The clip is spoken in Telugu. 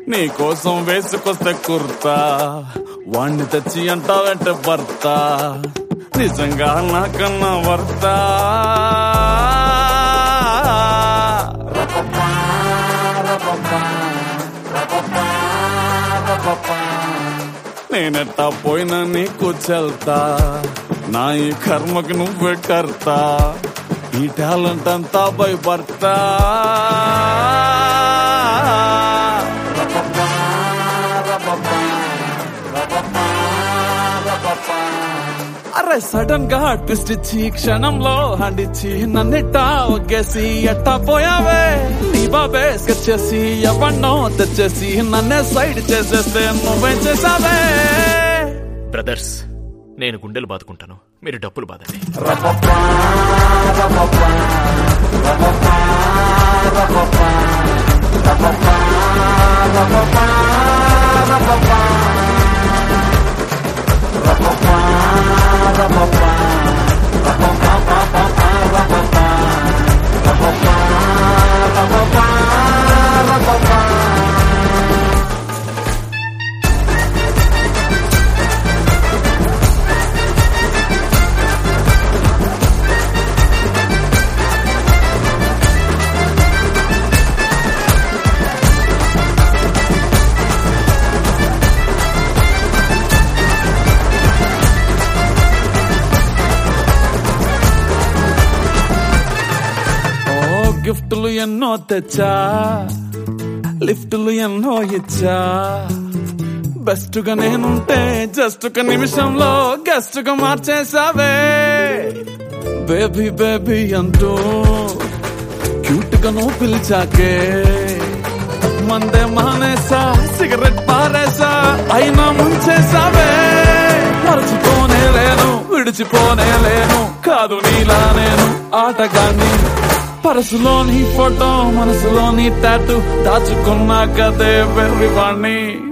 నీ కోసం వేసుకొస్తే కుర్తా వాణ్ణి తెచ్చి అంటావంటే భర్త నిజంగా నాకన్నా వర్త నేనెట్టా పోయినా నీకు చెల్తా నా ఈ కర్మకి నువ్వే కర్తా ఈ టాలెంట్ అంతా బై భర్త అరే సడన్ గా ట్విస్ట్ ఇచ్చి క్షణంలో హ్యాండ్ ఇచ్చి నన్నిట్టా ఒగ్గేసి ఎట్టా పోయావే నీ బాబే స్కెచ్ చేసి ఎవన్నో తెచ్చేసి నన్నే సైడ్ చేసేస్తే నువ్వేం చేసావే బ్రదర్స్ నేను గుండెలు బాదుకుంటాను మీరు డబ్బులు బాదండి ఓ గిఫ్టులు ఎన్నో తెచ్చా లిఫ్టులు ఎన్నో ఇచ్చా బెస్ట్ గా నేనుంటే జస్ట్ ఒక నిమిషంలో గెస్ట్ గా మార్చేసావే బేబీ బేబీ అంటూ క్యూట్ గా నువ్వు పిలిచాకే మందే మానేసా సిగరెట్ పారేసా అయినా ముంచేసావే మరచిపోనే లేను విడిచిపోనే లేను కాదు నీలా నేను ఆటగాన్ని పరసులోని ఫోటో మనసులోని టాటూ దాచుకున్నా కదే వెర్రివాణ్ణి